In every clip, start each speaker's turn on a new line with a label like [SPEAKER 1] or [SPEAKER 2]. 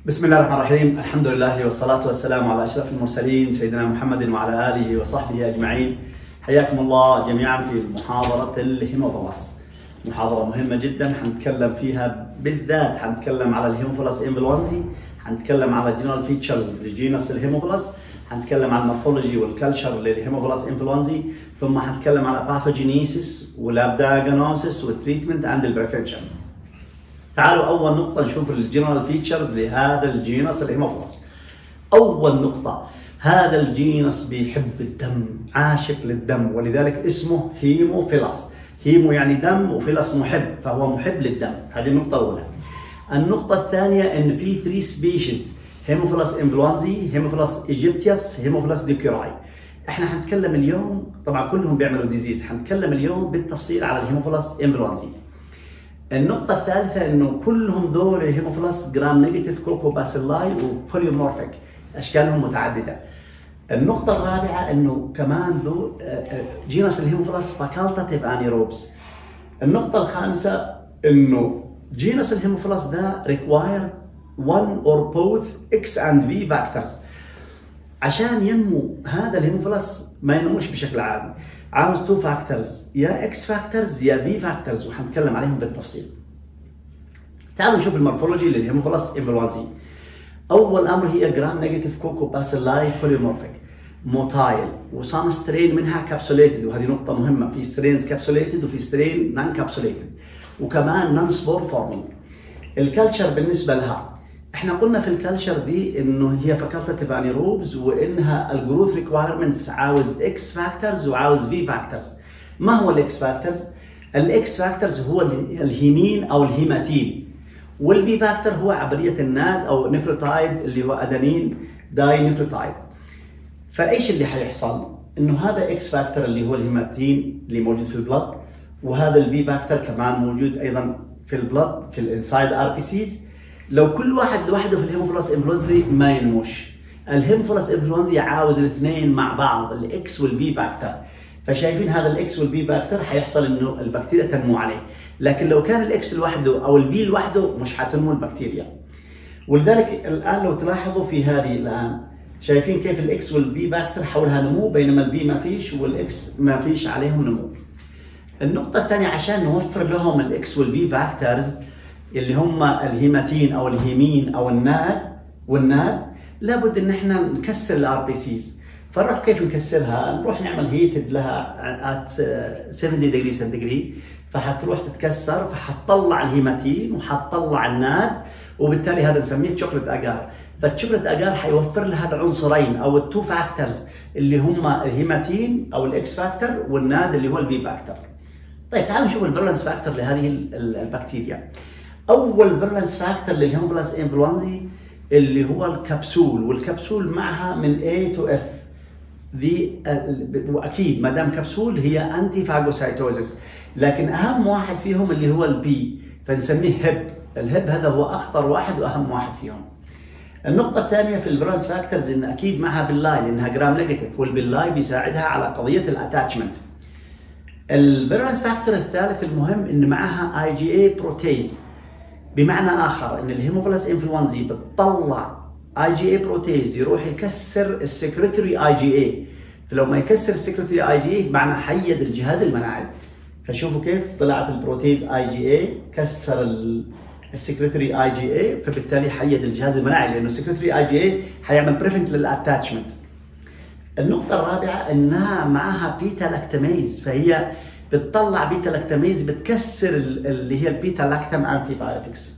[SPEAKER 1] بسم الله الرحمن الرحيم الحمد لله والصلاة والسلام على أشرف المرسلين سيدنا محمد وعلى آله وصحبه أجمعين حياكم الله جميعا في محاضرة الهيموفلس محاضرة مهمة جدا حنتكلم فيها بالذات حنتكلم على الهيموفلس انفلونزي حنتكلم على جنرال فيتشرز لجينس الهيموفلس حنتكلم على المورفولوجي والكلتشر للهيموفلس انفلونزي ثم حنتكلم على باثوجينيسيس ولاب دايجنوسيس والتريتمنت اند البريفنشن تعالوا اول نقطه نشوف الجنرال فيتشرز لهذا الجينس الهيموفلس اول نقطه هذا الجينس بيحب الدم عاشق للدم ولذلك اسمه هيموفيلس هيمو يعني دم وفيلس محب فهو محب للدم هذه النقطه الاولى النقطه الثانيه ان في 3 سبيشيز هيموفيلس انفلونزي هيموفيلس ايجيبتيوس هيموفيلس ديكوراي احنا حنتكلم اليوم طبعا كلهم بيعملوا ديزيز حنتكلم اليوم بالتفصيل على الهيموفيلس انفلونزي النقطة الثالثة انه كلهم دول الهيموفيلس جرام نيجاتيف كوكو باسيلاي وبوليومورفيك اشكالهم متعددة. النقطة الرابعة انه كمان دول جينس الهيموفيلس فاكولتاتيف انيروبس. النقطة الخامسة انه جينس الهيموفيلس ده ريكواير one or both X and V factors. عشان ينمو هذا الهيموفيلس ما ينموش بشكل عادي عاوز تو فاكتورز يا اكس فاكتورز يا في فاكتورز وحنتكلم عليهم بالتفصيل تعالوا نشوف المورفولوجي للهيموفيلس انفلونزي اول امر هي جرام نيجاتيف كوكو باسيلاي بوليمورفيك موتايل وسام سترين منها كابسوليتد وهذه نقطه مهمه في سترينز كابسوليتد وفي سترين نان كابسوليتد وكمان نون سبور فورمينج الكالتشر بالنسبه لها احنا قلنا في الكالتشر دي انه هي فاكولتاتيف انيروبز وانها الجروث ريكوايرمنتس عاوز اكس فاكتورز وعاوز في فاكتورز ما هو الاكس فاكتورز الاكس فاكتورز هو الهيمين او الهيماتين والفي فاكتور هو عمليه الناد او نيكلوتايد اللي هو ادانين داي نيكلوتايد فايش اللي حيحصل انه هذا اكس فاكتور اللي هو الهيماتين اللي موجود في البلد وهذا الفي فاكتور كمان موجود ايضا في البلد في الانسايد ار بي سيز لو كل واحد لوحده في الهيموفيلس انفلونزي ما ينموش الهيموفيلس انفلونزي عاوز الاثنين مع بعض الاكس والبي فاكتور فشايفين هذا الاكس والبي فاكتور حيحصل انه البكتيريا تنمو عليه لكن لو كان الاكس لوحده او البي لوحده مش حتنمو البكتيريا ولذلك الان لو تلاحظوا في هذه الان شايفين كيف الاكس والبي فاكتور حولها نمو بينما البي ما فيش والاكس ما فيش عليهم نمو النقطة الثانية عشان نوفر لهم الاكس والبي فاكتورز اللي هم الهيماتين او الهيمين او الناد والناد لابد ان احنا نكسر الار بي سيز فنروح كيف نكسرها؟ نروح نعمل هيتد لها ات 70 ديجري سنتيجري فحتروح تتكسر فحتطلع الهيماتين وحتطلع الناد وبالتالي هذا نسميه شوكليت اجار فالشوكليت اجار حيوفر لها العنصرين او التو فاكتورز اللي هم الهيماتين او الاكس فاكتور والناد اللي هو الفي فاكتور طيب تعالوا نشوف الفيرلنس فاكتور لهذه البكتيريا اول فيرلنس فاكتور للهيموفيلس انفلونزي اللي هو الكبسول والكبسول معها من A to F دي واكيد ما دام كبسول هي انتي فاجوسايتوزس لكن اهم واحد فيهم اللي هو البي فنسميه هب الهب هذا هو اخطر واحد واهم واحد فيهم النقطة الثانية في الفيرلنس فاكتورز ان اكيد معها باللاي لانها جرام نيجاتيف والباللاي بيساعدها على قضية الاتاتشمنت الفيرلنس فاكتور الثالث المهم ان معها اي جي اي بروتيز بمعنى اخر ان الهيموفيلس انفلونزي بتطلع اي جي اي بروتيز يروح يكسر السكرتري اي جي اي فلو ما يكسر السكرتري اي جي اي معنى حيد الجهاز المناعي فشوفوا كيف طلعت البروتيز اي جي اي كسر السكرتري اي جي اي فبالتالي حيد الجهاز المناعي لانه السكرتري اي جي اي حيعمل بريفنت للاتاتشمنت النقطة الرابعة انها معها بيتا لاكتاميز فهي بتطلع بيتا لاكتاميز بتكسر اللي هي البيتا لاكتام انتي بايوتكس.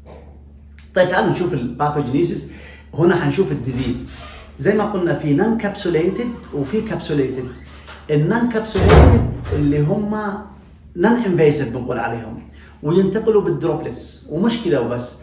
[SPEAKER 1] طيب تعالوا نشوف الباثوجينيسيس هنا حنشوف الديزيز. زي ما قلنا في نان كابسوليتد وفي كابسوليتد. النان كابسوليتد اللي هم نان انفيسيف بنقول عليهم وينتقلوا بالدروبلتس ومشكله وبس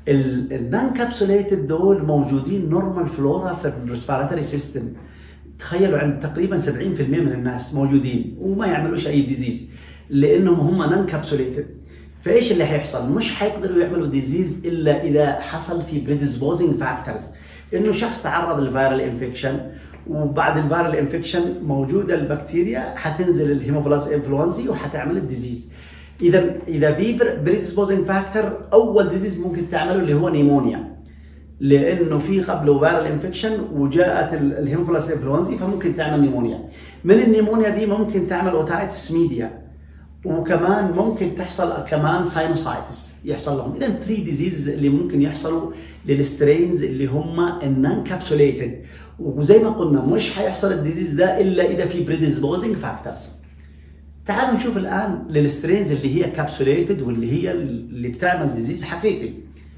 [SPEAKER 1] النان كابسوليتد دول موجودين نورمال فلورا في الريسبيراتوري سيستم تخيلوا عند تقريبا 70% من الناس موجودين وما يعملوش اي ديزيز لانهم هم نان كابسوليتد فايش اللي حيحصل؟ مش حيقدروا يعملوا ديزيز الا اذا حصل في بريدسبوزنج فاكتورز انه شخص تعرض للفيرال انفكشن وبعد الفيرال انفكشن موجوده البكتيريا حتنزل الهيموفيلس انفلونزي وحتعمل الديزيز اذا اذا في بريدسبوزنج فاكتور اول ديزيز ممكن تعمله اللي هو نيمونيا لانه في قبله فيرال انفكشن وجاءت الهيموفيلس انفلونزي فممكن تعمل نيمونيا من النيمونيا دي ممكن تعمل اوتايتس ميديا وكمان ممكن تحصل كمان ساينوسايتس يحصل لهم اذا 3 ديزيز اللي ممكن يحصلوا للسترينز اللي هم النون كابسوليتد وزي ما قلنا مش حيحصل الديزيز ده الا اذا في بريديسبوزنج فاكتورز تعالوا نشوف الان للسترينز اللي هي كابسوليتد واللي هي اللي بتعمل ديزيز حقيقي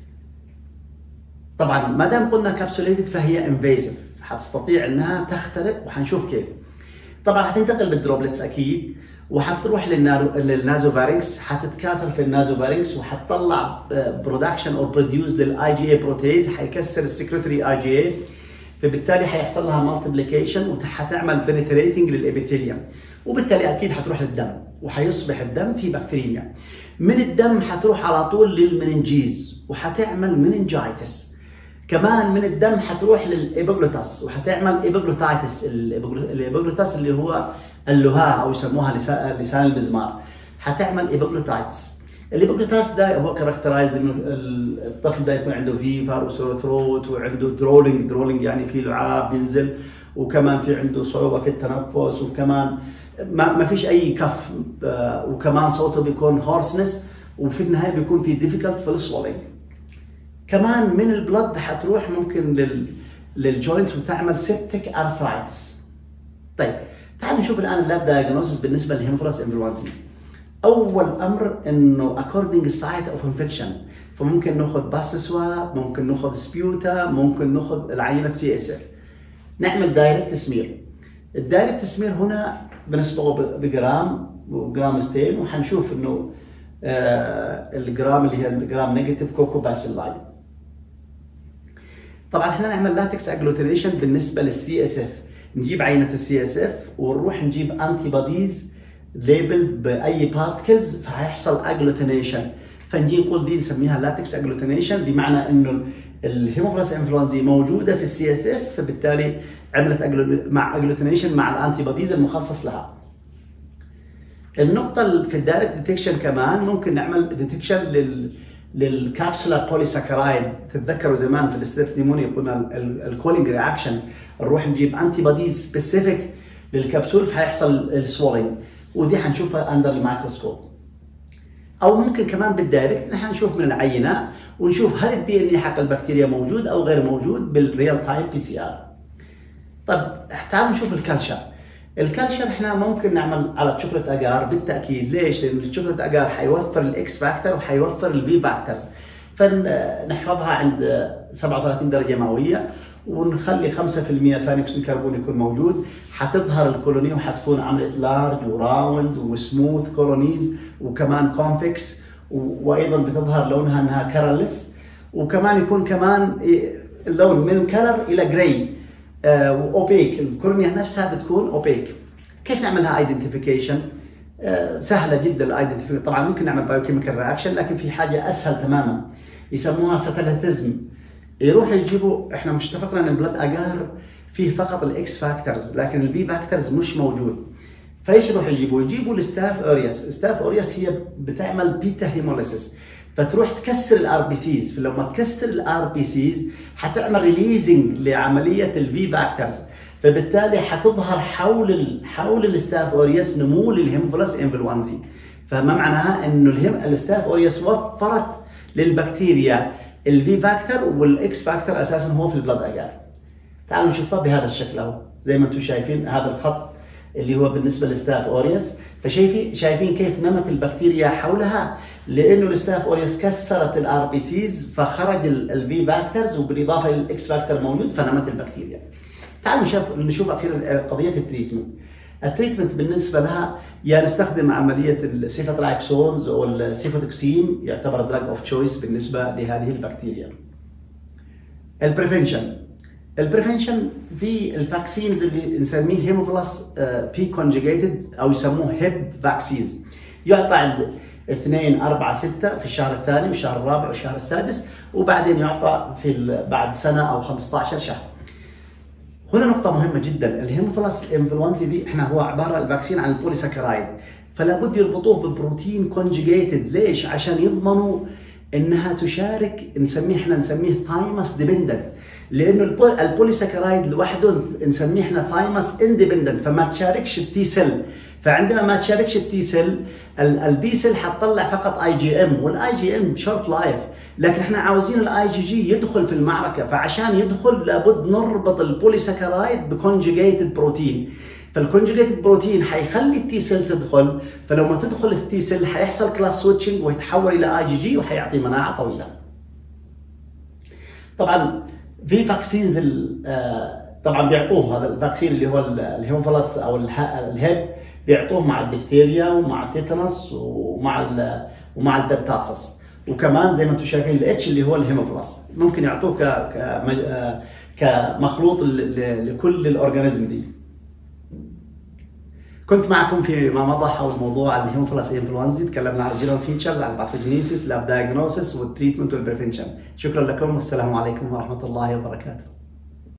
[SPEAKER 1] طبعا ما دام قلنا كابسوليتد فهي انفيزيف حتستطيع انها تخترق وحنشوف كيف طبعا حتنتقل بالدروبلتس اكيد وحتروح للنازوفارينكس حتتكاثر في النازوفارينكس وحتطلع برودكشن او بروديوس للاي جي اي بروتيز حيكسر السكرتري اي جي اي فبالتالي حيحصل لها مالتيبليكيشن وحتعمل بنتريتنج للابيثيليوم وبالتالي اكيد حتروح للدم وحيصبح الدم فيه بكتيريا من الدم حتروح على طول للمننجيز وحتعمل مننجايتس كمان من الدم حتروح للإبوغلوتاس وحتعمل إبوغلوتايتس الإبوغلوتاس اللي هو اللهاء أو يسموها لسان المزمار حتعمل إبوغلوتايتس الإبوغلوتاس ده هو كاركترايز إنه الطفل ده يكون عنده فيفر وسور ثروت وعنده درولينج درولينج يعني في لعاب بينزل وكمان في عنده صعوبة في التنفس وكمان ما, ما فيش أي كف وكمان صوته بيكون هورسنس وفي النهاية بيكون في ديفيكالت في السوالينج كمان من البلد حتروح ممكن لل للجوينتس وتعمل سيبتيك ارثرايتس. طيب تعال نشوف الان اللاب دايجنوستس بالنسبه للهيموفيلس انفلونزا. اول امر انه according site of infection فممكن ناخذ باس سواب، ممكن ناخذ سبيوتا، ممكن ناخذ العينه سي اس اف. نعمل دايركت سمير. الدايركت سمير هنا بنصبغه بجرام وجرام ستين وحنشوف انه آه الجرام اللي هي الجرام نيجاتيف كوكو باسيلاي. طبعا احنا نعمل لاتكس اجلوتينيشن بالنسبه للسي اس اف نجيب عينه السي اس اف ونروح نجيب انتي بوديز ليبلد باي بارتكلز فهيحصل اجلوتينيشن فنجي نقول دي نسميها لاتكس اجلوتينيشن بمعنى انه الهيموفيلس انفلونزا موجوده في السي اس اف فبالتالي عملت أجلو... مع اجلوتينيشن مع الانتي بوديز المخصص لها. النقطة في الدايركت ديتكشن كمان ممكن نعمل ديتكشن لل للكابسولا بوليساكرايد تتذكروا زمان في الستريب نيمونيا قلنا الكولينج رياكشن نروح نجيب انتي بوديز سبيسيفيك للكبسول فهيحصل السوالينج ودي حنشوفها اندر الميكروسكوب او ممكن كمان بالدايركت نحن نشوف من العينه ونشوف هل الدي ان اي حق البكتيريا موجود او غير موجود بالريال تايم بي سي ار طيب تعالوا نشوف الكالشر الكالشر احنا ممكن نعمل على الشوكولات اجار بالتاكيد ليش؟ لان الشوكولات اجار حيوفر الاكس فاكتور وحيوفر الفي فاكتورز فنحفظها عند 37 درجه مئويه ونخلي 5% ثاني اكسيد الكربون يكون موجود حتظهر الكولوني وحتكون عملت لارج وراوند وسموث كولونيز وكمان كونفكس وايضا بتظهر لونها انها كرلس وكمان يكون كمان اللون من كلر الى جراي واوبيك الكورنيا نفسها بتكون اوبيك كيف نعملها ايدنتيفيكيشن سهله جدا الايدنتيفيكيشن طبعا ممكن نعمل بايوكيميكال رياكشن لكن في حاجه اسهل تماما يسموها ساتلتزم يروح يجيبوا احنا مش اتفقنا ان البلاد اجار فيه فقط الاكس فاكتورز لكن البي فاكتورز مش موجود فايش يروح يجيبوا؟ يجيبوا الستاف اوريوس، ستاف اوريوس هي بتعمل بيتا هيموليسيس فتروح تكسر الار بي سيز فلما تكسر الار بي سيز حتعمل ريليزنج لعمليه الفي فاكتورز فبالتالي حتظهر حول حول الستاف اوريوس نمو للهيموفيلس انفلونزي فما معناها انه الهم الستاف اوريوس وفرت للبكتيريا الفي فاكتور والاكس فاكتور اساسا هو في البلد اجار تعالوا نشوفها بهذا الشكل اهو زي ما انتم شايفين هذا الخط اللي هو بالنسبه للستاف اوريوس فشايفين شايفين كيف نمت البكتيريا حولها لانه الستاف اوريوس كسرت الار بي سيز فخرج الفي فاكتورز وبالاضافه للاكس فاكتور موجود فنمت البكتيريا. تعالوا نشوف نشوف اخيرا قضيه التريتمنت. التريتمنت بالنسبه لها يا نستخدم عمليه السيفاتراكسونز او السيفوتوكسين يعتبر دراج اوف تشويس بالنسبه لهذه البكتيريا. البريفنشن البريفنشن في الفاكسينز اللي نسميه هيموفيلس بي كونجيجيتد او يسموه هيب فاكسينز يعطى عند 2 4 6 في الشهر الثاني والشهر الرابع والشهر السادس وبعدين يعطى في بعد سنه او 15 شهر. هنا نقطة مهمة جدا الهيموفيلس انفلونزا دي احنا هو عبارة الفاكسين عن البوليساكرايد فلا بد يربطوه ببروتين كونجيجيتد ليش؟ عشان يضمنوا انها تشارك نسميه احنا نسميه ثايمس ديبندنت لانه البوليساكرايد لوحده نسميه احنا ثايمس اندبندنت فما تشاركش التي سيل فعندما ما تشاركش التي سيل البي سيل حتطلع فقط اي جي ام والاي جي ام شورت لايف لكن احنا عاوزين الاي جي جي يدخل في المعركه فعشان يدخل لابد نربط البوليساكرايد بكونجيجيتد بروتين فالكونجيجيتد بروتين حيخلي التي سيل تدخل فلو ما تدخل التي سيل حيحصل كلاس سويتشنج ويتحول الى اي جي جي وحيعطي مناعه طويله. طبعا في فاكسينز طبعا بيعطوه هذا الفاكسين اللي هو الهيموفيلس او الهيب بيعطوه مع الدفتيريا ومع التيتانوس ومع ومع الدرتاسس وكمان زي ما انتم شايفين الاتش اللي هو الهيموفيلس ممكن يعطوه ك كمخلوط لكل الاورجانيزم دي كنت معكم في ما مضى حول موضوع الهيموفيلس انفلونزا تكلمنا عن الجينوم فيتشرز عن الباثوجينيسيس لاب دايجنوسيس والتريتمنت والبريفنشن شكرا لكم والسلام عليكم ورحمه الله وبركاته